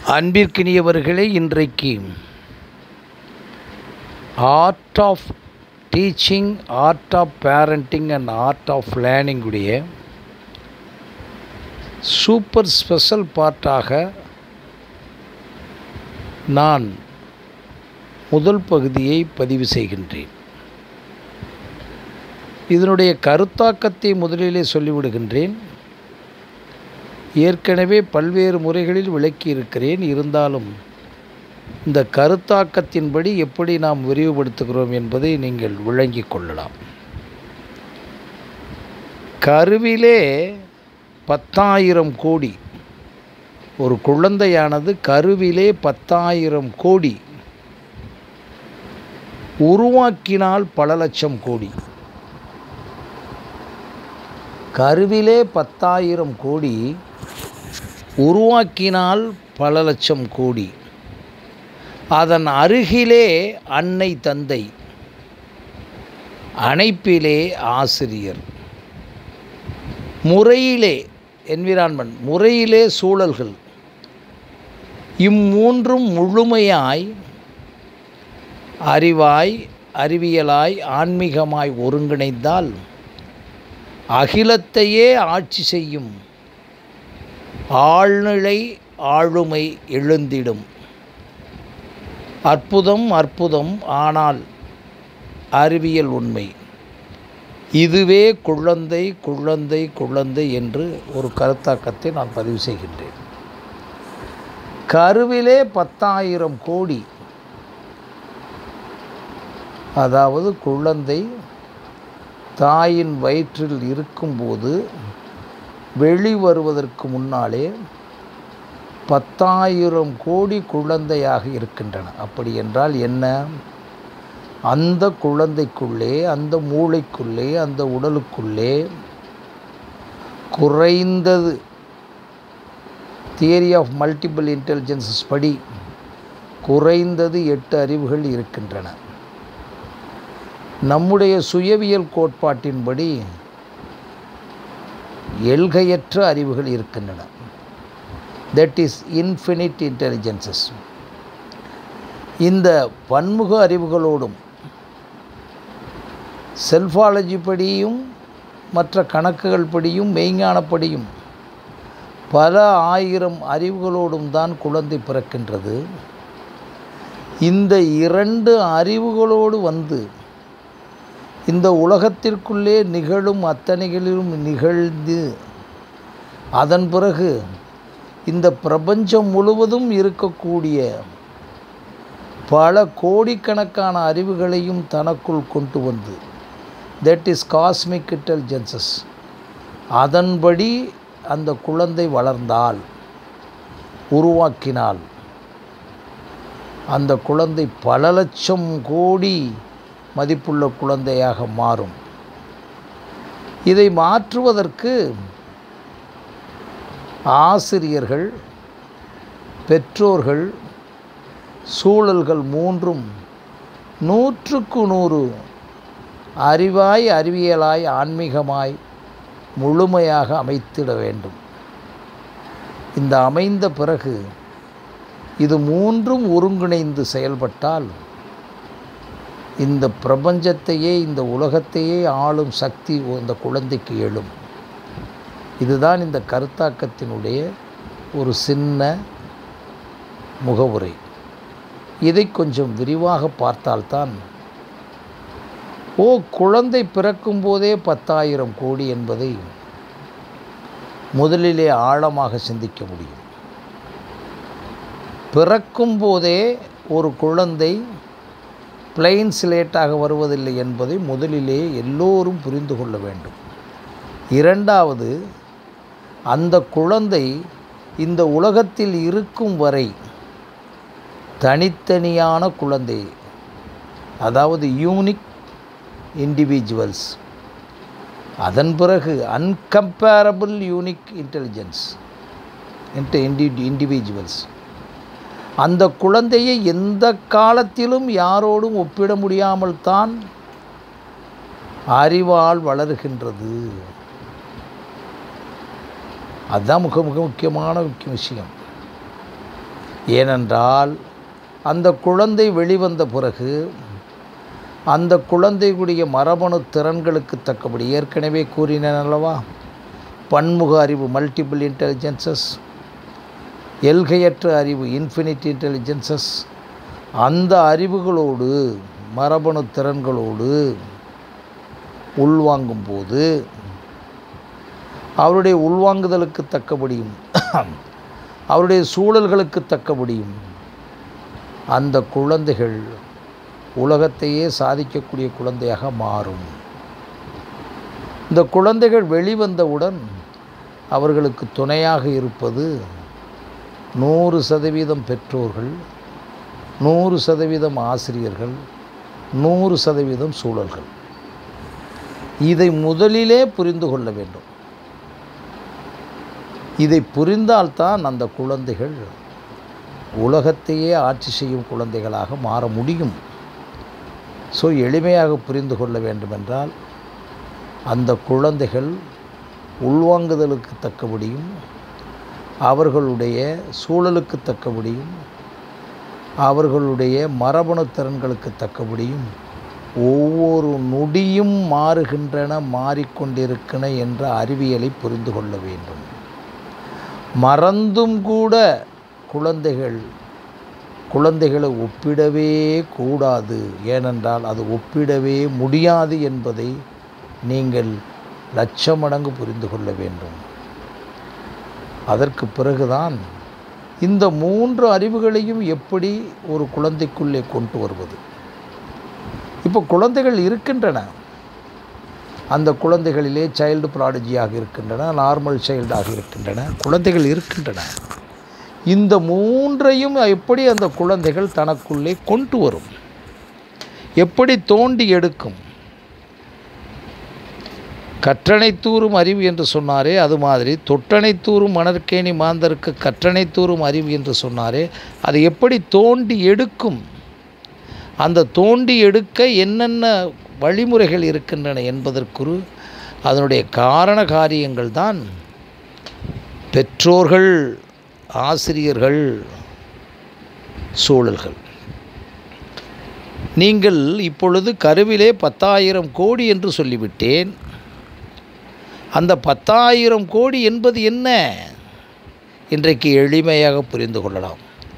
அன்பிற்கினியவர்களே இன்றைக்கு art of teaching art of parenting and art of learning உடைய super special பார்ட்டாக நான் முதல் பகுதியை பதிவு செய்கின்றேன் இதனுடைய கருத்தாக்கத்தை முதலிலே சொல்லிவிடுகின்றேன் ஏற்கனவே பல்வேறு முறைகளில் விளக்கி இருக்கிறேன் இருந்தாலும் இந்த கருத்தாக்கத்தின்படி எப்படி நாம் விரிவுபடுத்துகிறோம் என்பதை நீங்கள் விளங்கிக் கொள்ளலாம் கருவிலே பத்தாயிரம் கோடி ஒரு குழந்தையானது கருவிலே பத்தாயிரம் கோடி உருவாக்கினால் பல லட்சம் கோடி கருவிலே பத்தாயிரம் கோடி உருவாக்கினால் பல லட்சம் கோடி அதன் அருகிலே அன்னை தந்தை அணைப்பிலே ஆசிரியர் முறையிலே என்விரான்மெண்ட் முறையிலே சூழல்கள் இம்மூன்றும் முழுமையாய் அறிவாய் அறிவியலாய் ஆன்மீகமாய் ஒருங்கிணைந்தால் அகிலத்தையே ஆட்சி செய்யும் ஆழ்நிலை ஆளுமை எழுந்திடும் அற்புதம் அற்புதம் ஆனால் அறிவியல் உண்மை இதுவே குழந்தை குழந்தை குழந்தை என்று ஒரு கருத்தாக்கத்தை நான் பதிவு செய்கின்றேன் கருவிலே பத்தாயிரம் கோடி அதாவது குழந்தை தாயின் வயிற்றில் இருக்கும்போது வெளி வருவதற்கு முன்னாலே பத்தாயிரம் கோடி குழந்தையாக இருக்கின்றன அப்படி என்றால் என்ன அந்த குழந்தைக்குள்ளே அந்த மூளைக்குள்ளே அந்த உடலுக்குள்ளே குறைந்தது தியரி ஆஃப் மல்டிபிள் இன்டெலிஜென்சஸ் படி குறைந்தது எட்டு அறிவுகள் இருக்கின்றன நம்முடைய சுயவியல் கோட்பாட்டின்படி எல்கையற்ற அறிவுகள் இருக்கின்றன தட் இஸ் இன்ஃபினிட் இன்டெலிஜென்சஸ் இந்த பன்முக அறிவுகளோடும் செல்ஃபாலஜி படியும் மற்ற கணக்குகள் படியும் மெய்ஞானப்படியும் பல ஆயிரம் அறிவுகளோடும் தான் குழந்தை பிறக்கின்றது இந்த இரண்டு அறிவுகளோடு வந்து இந்த உலகத்திற்குள்ளே நிகழும் அத்தனைகளிலும் நிகழ்ந்து அதன் பிறகு இந்த பிரபஞ்சம் முழுவதும் இருக்கக்கூடிய பல கோடிக்கணக்கான அறிவுகளையும் தனக்குள் கொண்டு வந்து தட் இஸ் காஸ்மிக் இன்டெலிஜென்சஸ் அதன்படி அந்த குழந்தை வளர்ந்தால் உருவாக்கினால் அந்த குழந்தை பல லட்சம் கோடி மதிப்புள்ள குழந்தையாக மாறும் இதை மாற்றுவதற்கு ஆசிரியர்கள் பெற்றோர்கள் சூழல்கள் மூன்றும் நூற்றுக்கு நூறு அறிவாய் அறிவியலாய் ஆன்மீகமாய் முழுமையாக அமைத்திட வேண்டும் இந்த அமைந்த பிறகு இது மூன்றும் ஒருங்கிணைந்து செயல்பட்டால் இந்த பிரபஞ்சத்தையே இந்த உலகத்தையே ஆளும் சக்தி இந்த குழந்தைக்கு எழும் இதுதான் இந்த கருத்தாக்கத்தினுடைய ஒரு சின்ன முகவுரை இதை கொஞ்சம் விரிவாக பார்த்தால்தான் ஓ குழந்தை பிறக்கும் போதே பத்தாயிரம் கோடி என்பதை முதலிலே ஆழமாக சிந்திக்க முடியும் பிறக்கும் போதே ஒரு குழந்தை பிளைன் ஸ்லேட்டாக வருவதில்லை என்பதை முதலிலே எல்லோரும் புரிந்து கொள்ள வேண்டும் இரண்டாவது அந்த குழந்தை இந்த உலகத்தில் இருக்கும் வரை தனித்தனியான குழந்தை அதாவது யூனிக் இண்டிவிஜுவல்ஸ் அதன் பிறகு அன்கம்பேரபிள் யூனிக் இன்டெலிஜென்ஸ் இன்டி இண்டிவிஜுவல்ஸ் அந்த குழந்தையை எந்த காலத்திலும் யாரோடும் ஒப்பிட முடியாமல் தான் அறிவால் வளருகின்றது அதுதான் மிக மிக முக்கியமான முக்கிய விஷயம் ஏனென்றால் அந்த குழந்தை வெளிவந்த பிறகு அந்த குழந்தைகளுடைய மரபணு திறன்களுக்கு தக்கபடி ஏற்கனவே கூறினேன் அல்லவா பன்முக அறிவு மல்டிபிள் இன்டெலிஜென்சஸ் எல்கையற்ற அறிவு இன்ஃபினிட் இன்டெலிஜென்சஸ் அந்த அறிவுகளோடு மரபணு திறன்களோடு உள்வாங்கும் போது அவருடைய உள்வாங்குதலுக்கு தக்கபடியும் அவருடைய சூழல்களுக்கு தக்கபடியும் அந்த குழந்தைகள் உலகத்தையே சாதிக்கக்கூடிய குழந்தையாக மாறும் இந்த குழந்தைகள் வெளிவந்தவுடன் அவர்களுக்கு துணையாக இருப்பது நூறு சதவீதம் பெற்றோர்கள் நூறு சதவீதம் ஆசிரியர்கள் நூறு சதவீதம் சூழல்கள் இதை முதலிலே புரிந்து கொள்ள வேண்டும் இதை புரிந்தால்தான் அந்த குழந்தைகள் உலகத்தையே ஆட்சி செய்யும் குழந்தைகளாக மாற முடியும் ஸோ எளிமையாக புரிந்து கொள்ள வேண்டுமென்றால் அந்த குழந்தைகள் உள்வாங்குதலுக்கு தக்கபடியும் அவர்களுடைய சூழலுக்கு தக்கபடியும் அவர்களுடைய மரபணு திறன்களுக்கு தக்கபடியும் ஒவ்வொரு நொடியும் மாறுகின்றன மாறிக்கொண்டிருக்கின என்ற அறிவியலை புரிந்து கொள்ள வேண்டும் மறந்தும் கூட குழந்தைகள் குழந்தைகளை ஒப்பிடவே கூடாது ஏனென்றால் அது ஒப்பிடவே முடியாது என்பதை நீங்கள் லட்ச மடங்கு புரிந்து கொள்ள வேண்டும் அதற்கு பிறகுதான் இந்த மூன்று அறிவுகளையும் எப்படி ஒரு குழந்தைக்குள்ளே கொண்டு வருவது இப்போ குழந்தைகள் இருக்கின்றன அந்த குழந்தைகளிலே சைல்டு ப்ராடஜியாக இருக்கின்றன நார்மல் சைல்டாக இருக்கின்றன குழந்தைகள் இருக்கின்றன இந்த மூன்றையும் எப்படி அந்த குழந்தைகள் தனக்குள்ளே கொண்டு வரும் எப்படி தோண்டி எடுக்கும் கற்றனை தூறும் அறிவு என்று சொன்னாரே அது மாதிரி தொட்டனை தூறும் மணற்கேணி மாந்தருக்கு கற்றனை தூறும் அறிவு என்று சொன்னாரே அதை எப்படி தோண்டி எடுக்கும் அந்த தோண்டி எடுக்க என்னென்ன வழிமுறைகள் இருக்கின்றன என்பதற்குரு அதனுடைய காரண காரியங்கள் தான் பெற்றோர்கள் ஆசிரியர்கள் சூழல்கள் நீங்கள் இப்பொழுது கருவிலே பத்தாயிரம் கோடி என்று சொல்லிவிட்டேன் அந்த பத்தாயிரம் கோடி என்பது என்ன இன்றைக்கு எளிமையாக புரிந்து கொள்ளலாம்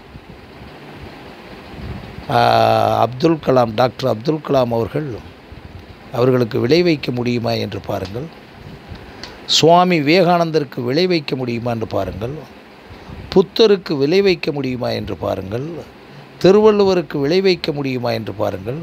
அப்துல் கலாம் டாக்டர் அப்துல் கலாம் அவர்கள் அவர்களுக்கு விளை வைக்க முடியுமா என்று பாருங்கள் சுவாமி விவேகானந்தருக்கு விளை வைக்க முடியுமா என்று பாருங்கள் புத்தருக்கு விளை வைக்க முடியுமா என்று பாருங்கள் திருவள்ளுவருக்கு விளை வைக்க முடியுமா என்று பாருங்கள்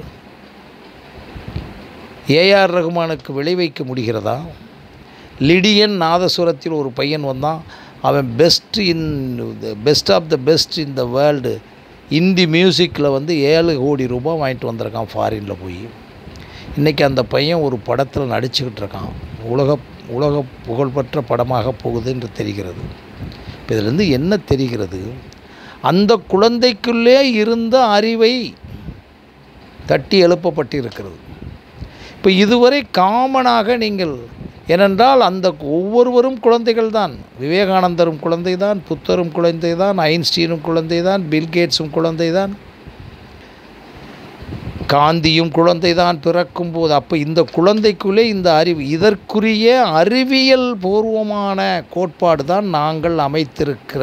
ஏஆர் ரகுமானுக்கு விளை வைக்க முடிகிறதா லிடியன் நாதசுரத்தில் ஒரு பையன் வந்தான் அவன் best in best of the best in the world Hindi மியூசிக்கில் வந்து ஏழு கோடி ரூபாய் வாங்கிட்டு வந்திருக்கான் ஃபாரினில் போய் இன்றைக்கி அந்த பையன் ஒரு படத்தில் நடிச்சுக்கிட்டு இருக்கான் உலக உலக புகழ்பெற்ற படமாக போகுது என்று தெரிகிறது இப்போ இதிலேருந்து என்ன தெரிகிறது அந்த குழந்தைக்குள்ளே இருந்த அறிவை தட்டி எழுப்பப்பட்டிருக்கிறது இப்போ இதுவரை காமனாக நீங்கள் ஏனென்றால் அந்த ஒவ்வொருவரும் குழந்தைகள் தான் விவேகானந்தரும் குழந்தை தான் புத்தரும் குழந்தை தான் ஐன்ஸ்டீனும் குழந்தை தான் பில்கேட்ஸும் குழந்தை தான் காந்தியும் குழந்தை தான் பிறக்கும் போது அப்போ இந்த குழந்தைக்குள்ளே இந்த அறிவு இதற்குரிய அறிவியல் பூர்வமான கோட்பாடு தான் நாங்கள் அமைத்திருக்கிற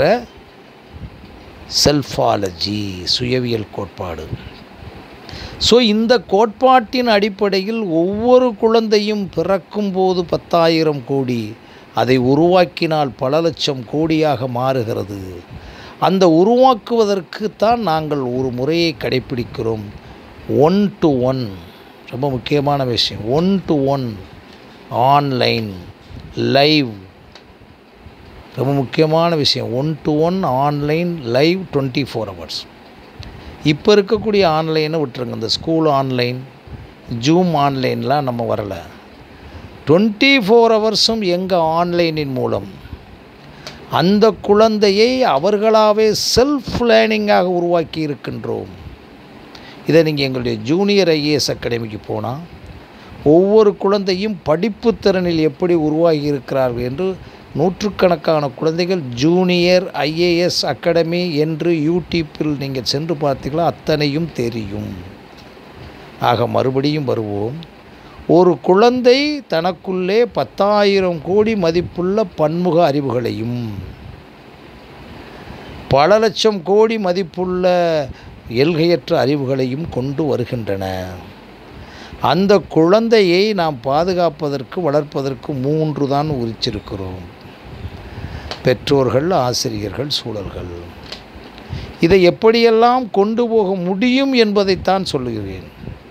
செல்ஃபாலஜி சுயவியல் கோட்பாடு ஸோ இந்த கோட்பாட்டின் அடிப்படையில் ஒவ்வொரு குழந்தையும் பிறக்கும்போது பத்தாயிரம் கோடி அதை உருவாக்கினால் பல லட்சம் கோடியாக மாறுகிறது அந்த உருவாக்குவதற்கு தான் நாங்கள் ஒரு முறையை கடைப்பிடிக்கிறோம் ஒன் டு ஒன் ரொம்ப முக்கியமான விஷயம் one to one online live ரொம்ப முக்கியமான விஷயம் one to one online live twenty four hours இப்போ இருக்கக்கூடிய ஆன்லைனை விட்டுருங்க இந்த ஸ்கூல் ஆன்லைன் ஜூம் ஆன்லைன்லாம் நம்ம வரலை டுவெண்ட்டி ஃபோர் ஹவர்ஸும் எங்கள் ஆன்லைனின் மூலம் அந்த குழந்தையை அவர்களாகவே செல்ஃப் லேர்னிங்காக உருவாக்கி இருக்கின்றோம் இதை நீங்கள் எங்களுடைய ஜூனியர் ஐஏஎஸ் அகாடமிக்கு போனால் ஒவ்வொரு குழந்தையும் படிப்பு திறனில் எப்படி உருவாகி இருக்கிறார்கள் என்று நூற்றுக்கணக்கான குழந்தைகள் ஜூனியர் ஐஏஎஸ் அகாடமி என்று யூடியூப்பில் நீங்கள் சென்று பார்த்தீங்களா அத்தனையும் தெரியும் ஆக மறுபடியும் வருவோம் ஒரு குழந்தை தனக்குள்ளே பத்தாயிரம் கோடி மதிப்புள்ள பன்முக அறிவுகளையும் பல லட்சம் கோடி மதிப்புள்ள எல்கையற்ற அறிவுகளையும் கொண்டு வருகின்றன அந்த குழந்தையை நாம் பாதுகாப்பதற்கு வளர்ப்பதற்கு மூன்று தான் உரிச்சிருக்கிறோம் பெற்றோர்கள் ஆசிரியர்கள் சூழல்கள் இதை எப்படியெல்லாம் கொண்டு போக முடியும் என்பதைத்தான் சொல்லுகிறேன்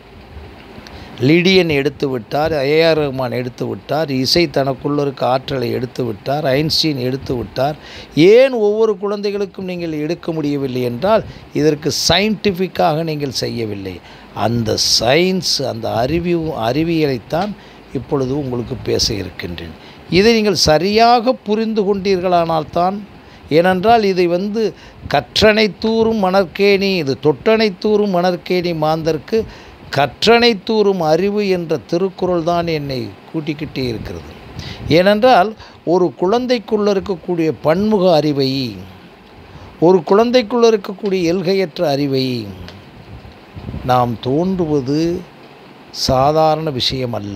லிடியன் எடுத்து விட்டார் ஏஆர் ரஹ்மான் எடுத்து விட்டார் இசை தனக்குள்ள இருக்க ஆற்றலை எடுத்து விட்டார் ஐன்ஸ்டீன் எடுத்து விட்டார் ஏன் ஒவ்வொரு குழந்தைகளுக்கும் நீங்கள் எடுக்க முடியவில்லை என்றால் இதற்கு சயின்டிஃபிக்காக நீங்கள் செய்யவில்லை அந்த சயின்ஸ் அந்த அறிவி அறிவியலைத்தான் இப்பொழுது உங்களுக்கு பேச இருக்கின்றேன் இதை நீங்கள் சரியாக புரிந்து கொண்டீர்களானால்தான் ஏனென்றால் இதை வந்து கற்றனை தூறும் மணற்கேணி இது தொட்டனை தூறும் மணற்கேணி மாந்தர்க்கு கற்றனை தூறும் அறிவு என்ற திருக்குறள் தான் என்னை கூட்டிக்கிட்டே இருக்கிறது ஏனென்றால் ஒரு குழந்தைக்குள்ள இருக்கக்கூடிய பன்முக அறிவை ஒரு குழந்தைக்குள்ள இருக்கக்கூடிய எல்கையற்ற அறிவை நாம் தோன்றுவது சாதாரண விஷயம் அல்ல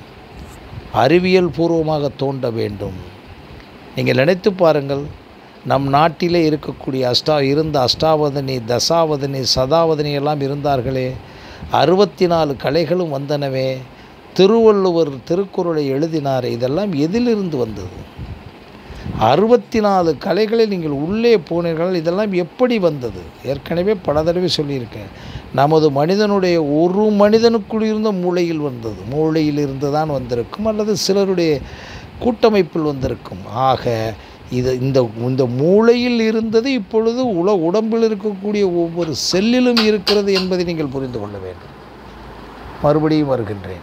அறிவியல் பூர்வமாக தோன்ற வேண்டும் நீங்கள் நினைத்து பாருங்கள் நம் நாட்டிலே இருக்கக்கூடிய அஷ்டா இருந்த அஷ்டாவதனி தசாவதனி சதாவதனி எல்லாம் இருந்தார்களே அறுபத்தி நாலு கலைகளும் வந்தனவே திருவள்ளுவர் திருக்குறளை எழுதினார் இதெல்லாம் எதிலிருந்து வந்தது அறுபத்தி நாலு கலைகளை நீங்கள் உள்ளே போனீர்கள் இதெல்லாம் எப்படி வந்தது ஏற்கனவே பல தடவை சொல்லியிருக்கேன் நமது மனிதனுடைய ஒரு மனிதனுக்குள் இருந்த மூளையில் வந்தது மூளையில் இருந்து தான் வந்திருக்கும் அல்லது சிலருடைய கூட்டமைப்பில் வந்திருக்கும் ஆக இது இந்த இந்த மூளையில் இருந்தது இப்பொழுது உல உடம்பில் இருக்கக்கூடிய ஒவ்வொரு செல்லிலும் இருக்கிறது என்பதை நீங்கள் புரிந்து கொள்ள வேண்டும் மறுபடியும் வருகின்றேன்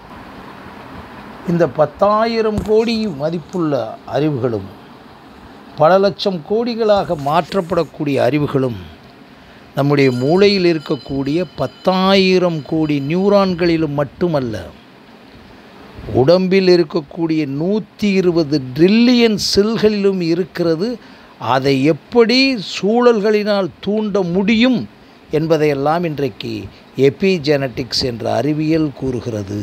இந்த பத்தாயிரம் கோடி மதிப்புள்ள அறிவுகளும் பல லட்சம் கோடிகளாக மாற்றப்படக்கூடிய அறிவுகளும் நம்முடைய மூளையில் இருக்கக்கூடிய பத்தாயிரம் கோடி நியூரான்களிலும் மட்டுமல்ல உடம்பில் இருக்கக்கூடிய நூற்றி இருபது ட்ரில்லியன் செல்களிலும் இருக்கிறது அதை எப்படி சூழல்களினால் தூண்ட முடியும் என்பதையெல்லாம் இன்றைக்கு எபிஜெனட்டிக்ஸ் என்ற அறிவியல் கூறுகிறது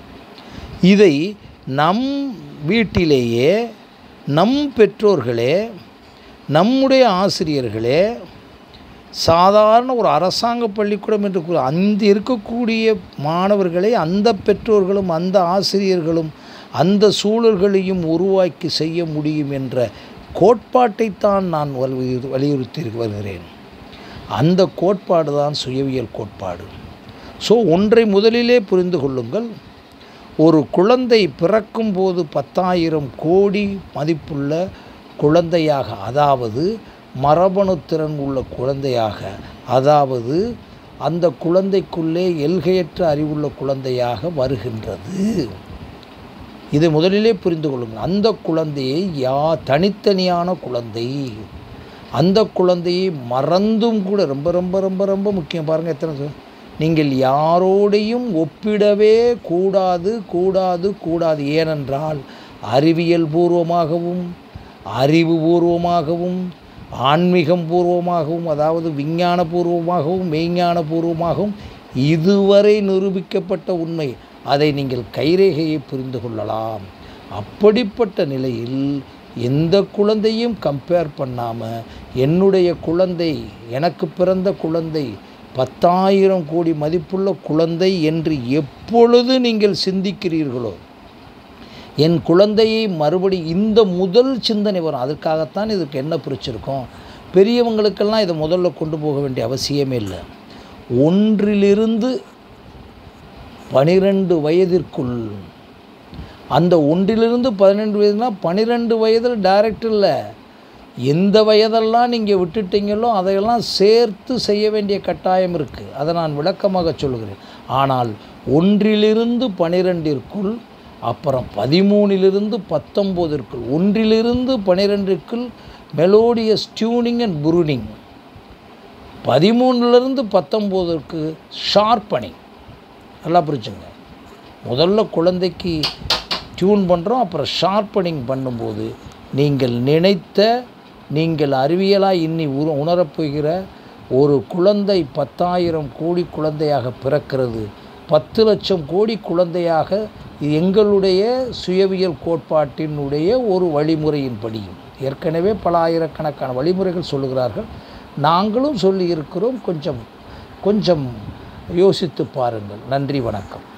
இதை நம் வீட்டிலேயே நம் பெற்றோர்களே நம்முடைய ஆசிரியர்களே சாதாரண ஒரு அரசாங்க பள்ளிக்கூடம் என்று கூற அந்த இருக்கக்கூடிய மாணவர்களை அந்த பெற்றோர்களும் அந்த ஆசிரியர்களும் அந்த சூழல்களையும் உருவாக்கி செய்ய முடியும் என்ற கோட்பாட்டைத்தான் நான் வலியுறு வலியுறுத்தி வருகிறேன் அந்த கோட்பாடு தான் சுயவியல் கோட்பாடு ஸோ ஒன்றை முதலிலே புரிந்து கொள்ளுங்கள் ஒரு குழந்தை பிறக்கும் போது பத்தாயிரம் கோடி மதிப்புள்ள குழந்தையாக அதாவது மரபணுத்திறன் உள்ள குழந்தையாக அதாவது அந்த குழந்தைக்குள்ளே எல்கையற்ற அறிவுள்ள குழந்தையாக வருகின்றது இதை முதலிலே புரிந்து கொள்ளுங்கள் அந்த குழந்தையை யா தனித்தனியான குழந்தை அந்த குழந்தையை மறந்தும் கூட ரொம்ப ரொம்ப ரொம்ப ரொம்ப முக்கியம் பாருங்கள் எத்தனை சொல் நீங்கள் யாரோடையும் ஒப்பிடவே கூடாது கூடாது கூடாது ஏனென்றால் அறிவியல் பூர்வமாகவும் அறிவு பூர்வமாகவும் ஆன்மீகம் பூர்வமாகவும் அதாவது விஞ்ஞான பூர்வமாகவும் மெய்ஞான பூர்வமாகவும் இதுவரை நிரூபிக்கப்பட்ட உண்மை அதை நீங்கள் கைரேகையை புரிந்து கொள்ளலாம் அப்படிப்பட்ட நிலையில் எந்த குழந்தையும் கம்பேர் பண்ணாமல் என்னுடைய குழந்தை எனக்கு பிறந்த குழந்தை பத்தாயிரம் கோடி மதிப்புள்ள குழந்தை என்று எப்பொழுது நீங்கள் சிந்திக்கிறீர்களோ என் குழந்தையை மறுபடி இந்த முதல் சிந்தனை வரும் அதுக்காகத்தான் இதுக்கு என்ன பிரிச்சிருக்கோம் பெரியவங்களுக்கெல்லாம் இதை முதல்ல கொண்டு போக வேண்டிய அவசியமே இல்லை ஒன்றிலிருந்து பனிரெண்டு வயதிற்குள் அந்த ஒன்றிலிருந்து பதினெண்டு வயதுனா பன்னிரெண்டு வயதில் டைரக்ட் இல்லை எந்த வயதெல்லாம் நீங்கள் விட்டுட்டீங்களோ அதையெல்லாம் சேர்த்து செய்ய வேண்டிய கட்டாயம் இருக்குது அதை நான் விளக்கமாக சொல்கிறேன் ஆனால் ஒன்றிலிருந்து பனிரெண்டிற்குள் அப்புறம் பதிமூணிலிருந்து பத்தொம்போதிற்குள் ஒன்றிலிருந்து பனிரெண்டிற்குள் மெலோடியஸ் டியூனிங் அண்ட் புருனிங் பதிமூணுலேருந்து பத்தொம்போதற்கு ஷார்ப்பனிங் நல்லா புரிச்சுங்க முதல்ல குழந்தைக்கு டியூன் பண்ணுறோம் அப்புறம் ஷார்ப்பனிங் பண்ணும்போது நீங்கள் நினைத்த நீங்கள் அறிவியலாய் இன்னி உரு உணரப்போகிற ஒரு குழந்தை பத்தாயிரம் கோடி குழந்தையாக பிறக்கிறது பத்து லட்சம் கோடி குழந்தையாக எங்களுடைய சுயவியல் கோட்பாட்டினுடைய ஒரு வழிமுறையின்படியும் ஏற்கனவே பல ஆயிரக்கணக்கான வழிமுறைகள் சொல்லுகிறார்கள் நாங்களும் சொல்லி இருக்கிறோம் கொஞ்சம் கொஞ்சம் யோசித்து பாருங்கள் நன்றி வணக்கம்